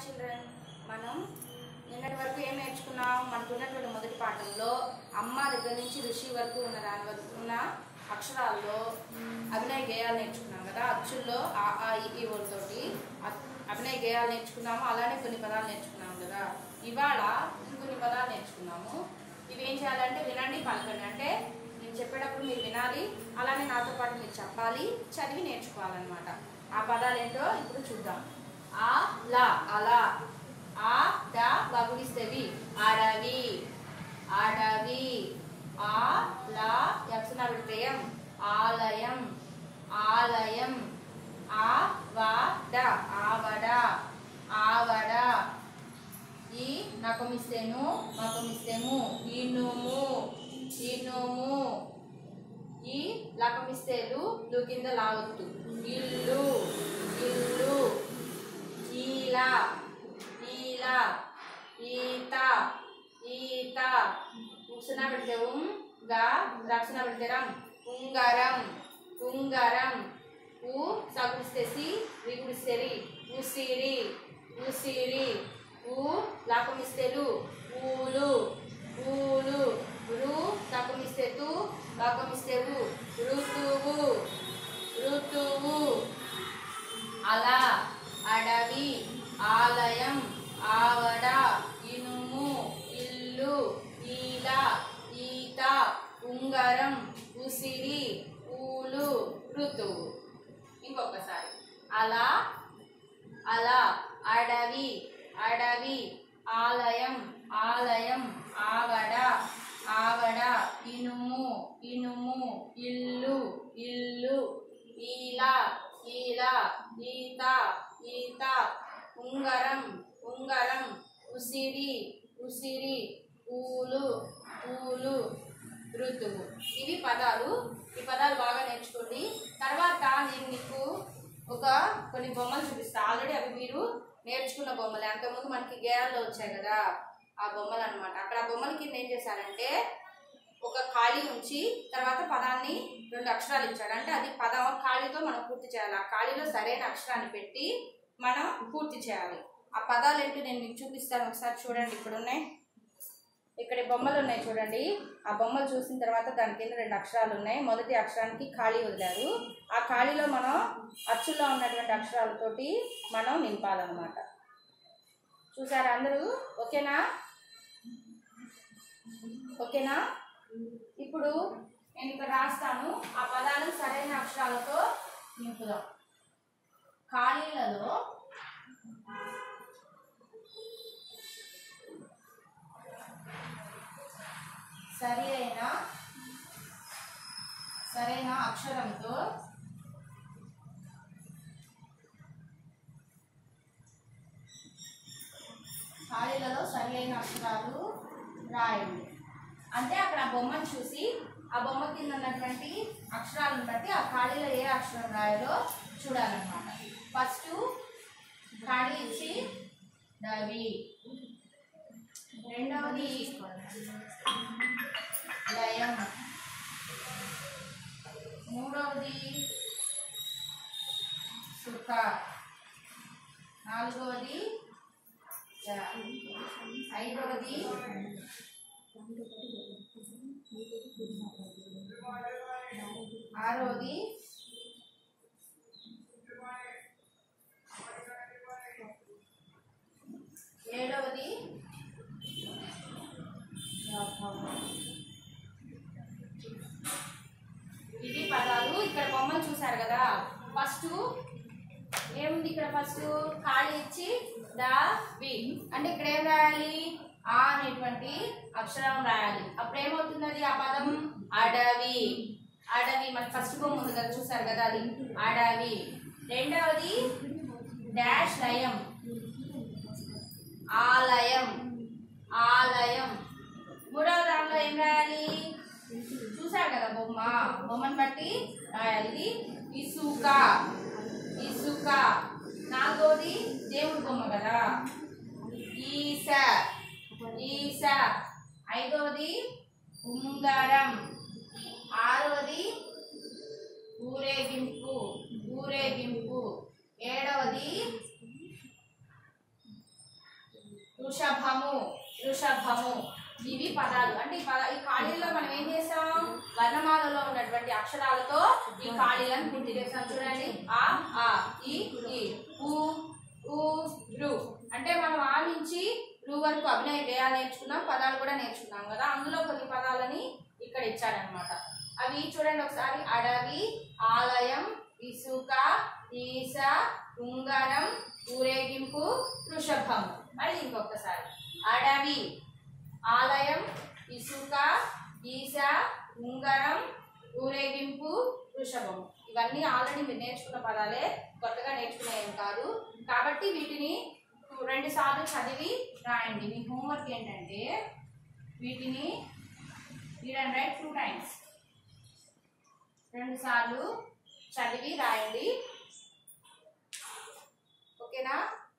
Children మనం నిన్నటి వరకు ఏం నేర్చుకున్నాం మనకు ఉన్నటువంటి మొదటి పాఠంలో అమ్మ దగ్గర నుంచి ఋషి వరకు ఉన్న దాని వరకు ఉన్న అక్షరాల్లో అభినయ గేయాలు నేర్చుకున్నాం కదా అచ్చుల్లో ఆ ఆ ఈ ఈ తోటి అభినయ గేయాలు నేర్చుకున్నాము అలానే కొన్ని పదాలు నేర్చుకున్నాము కదా ఇవాళ ఇంకొన్ని పదాలు నేర్చుకున్నాము ఇవి ఏం చేయాలంటే వినండి పలకండి అంటే నేను చెప్పేటప్పుడు మీరు వినాలి అలానే నాతో పాటు మీరు చెప్పాలి చదివి నేర్చుకోవాలన్నమాట ఆ పదాలు ఏంటో ఇప్పుడు చూద్దాం ఆ లా అలా ఆ డా బాగుడిస్తేవి అడవి అడవి ఆ లా యక్షణ విడతయం ఆలయం ఆలయం ఆ వా డ ఆవడ ఆవడ ఈ నకమిస్తేను నకమిస్తేము ఇనుము ఇనుము ఈ లకమిస్తేలు లు కింద లావత్తు ఇల్లు ఇల్లు ఈల ఈల ఈత ఈత ఉక్షణ పెడితే ఉం గా రక్షణ పెడితే రం ఉంగరం ఉంగరం ఊ సగుడిస్తే సి రిగుడిస్తే రి ఉసిరి ఉసిరి ఊ లాకమిస్తే లు ఊలు ఊలు రు లాకమిస్తే తు లాకమిస్తే వు ఋతువు ఋతువు అలా అడవి ఆలయం ఆవడ ఇనుము ఇల్లు ఈల ఈత ఉంగరం ఉసిరి ఊలు ఋతువు ఇంకొకసారి అలా అలా అడవి అడవి ఆలయం ఆలయం ఆవడ ఆవడ ఇనుము ఇనుము ఇల్లు ఇల్లు ఈల ఈల ఈత ఈత ఉంగరం ఉంగరం ఉసిరి ఉసిరి పూలు పూలు ఋతువు ఇవి పదాలు ఈ పదాలు బాగా నేర్చుకోండి తర్వాత నేను మీకు ఒక కొన్ని బొమ్మలు చూపిస్తా ఆల్రెడీ అవి మీరు నేర్చుకున్న బొమ్మలే అంతకుముందు మనకి గేయాల్లో వచ్చాయి కదా ఆ బొమ్మలు అనమాట అక్కడ ఆ బొమ్మల కింద ఏం చేశారంటే ఒక ఖాళీ ఉంచి తర్వాత పదాన్ని రెండు అక్షరాలు ఇచ్చాడు అంటే అది పదం ఖాళీతో మనం పూర్తి చేయాలి ఆ ఖాళీలో సరైన అక్షరాన్ని పెట్టి మనం పూర్తి చేయాలి ఆ పదాలు ఏంటి నేను మీకు చూపిస్తాను ఒకసారి చూడండి ఇక్కడ ఉన్నాయి ఇక్కడ బొమ్మలు ఉన్నాయి చూడండి ఆ బొమ్మలు చూసిన తర్వాత దాని కింద రెండు అక్షరాలు ఉన్నాయి మొదటి అక్షరానికి ఖాళీ వదిలారు ఆ ఖాళీలో మనం అచ్చుల్లో ఉన్నటువంటి అక్షరాలతోటి మనం నింపాలన్నమాట చూసారా అందరూ ఓకేనా ఓకేనా ఇప్పుడు నేను ఇక్కడ రాస్తాను ఆ పదాలు సరైన అక్షరాలతో నింపుదాం ఖాళీలలో సరి అయిన సరైన అక్షరంతో ఖాళీలలో సరి అయిన అక్షరాలు రాయండి అంటే అక్కడ ఆ బొమ్మను చూసి ఆ బొమ్మ కింద ఉన్నటువంటి అక్షరాలను బట్టి ఆ ఖాళీలో ఏ అక్షరం రాయాలో చూడాలన్నమాట ఫస్ట్ ఖాళీ ఇచ్చి డవి రెండవది లయం మూడవది సుఖ నాలుగవది జ. ఐదవది ఆరవది ఏడవది ఇది పదాలు ఇక్కడ బొమ్మలు చూసారు కదా ఫస్ట్ ఏముంది ఇక్కడ ఫస్ట్ ఖాళీ ఇచ్చి ద వి అంటే ఇక్కడ ఏం రాయాలి ఆ అనేటువంటి అక్షరం రాయాలి అప్పుడు ఏమవుతుంది అది ఆ పదం అడవి అడవి మన ఫస్ట్ బొమ్మ ఉంది కదా చూసారు కదా అది అడవి రెండవది డాష్ లయం ఆలయం ఆలయం మూడవ దాంట్లో ఏం రాయాలి చూసారు కదా బొమ్మ బొమ్మను బట్టి రాయాలి ఇది ఇసుక ఇసుక నాలుగోది దేవుడి బొమ్మ కదా ఈస ఈస ఐదోది ఉంగరం ఆరోది ఊరేగింపు ఊరేగింపు ఏడవది వృషభము వృషభము ఇవి పదాలు అంటే ఈ పద ఈ ఖాళీల్లో మనం ఏం చేసాం వర్ణమాలలో ఉన్నటువంటి అక్షరాలతో ఈ ఖాళీలను పూర్తి చేసాం చూడండి ఆ ఆ ఈ ఈ ఊ ఊ రు అంటే మనం ఆ నుంచి రు వరకు అభినయ గేయాలు నేర్చుకున్నాం పదాలు కూడా నేర్చుకున్నాం కదా అందులో కొన్ని పదాలని ఇక్కడ ఇచ్చాడనమాట అవి చూడండి ఒకసారి అడవి ఆలయం ఇసుక ఈస ఉంగరం ఊరేగింపు వృషభం మళ్ళీ ఇంకొకసారి అడవి ఆలయం ఇసుక ఈస ఉంగరం ఊరేగింపు వృషభం ఇవన్నీ ఆల్రెడీ మీరు నేర్చుకున్న పదాలే కొత్తగా నేర్చుకునేవి కాదు కాబట్టి వీటిని రెండు సార్లు చదివి రాయండి మీ హోంవర్క్ ఏంటంటే వీటిని read and write two times రెండు సార్లు చదివి రాయండి ఓకేనా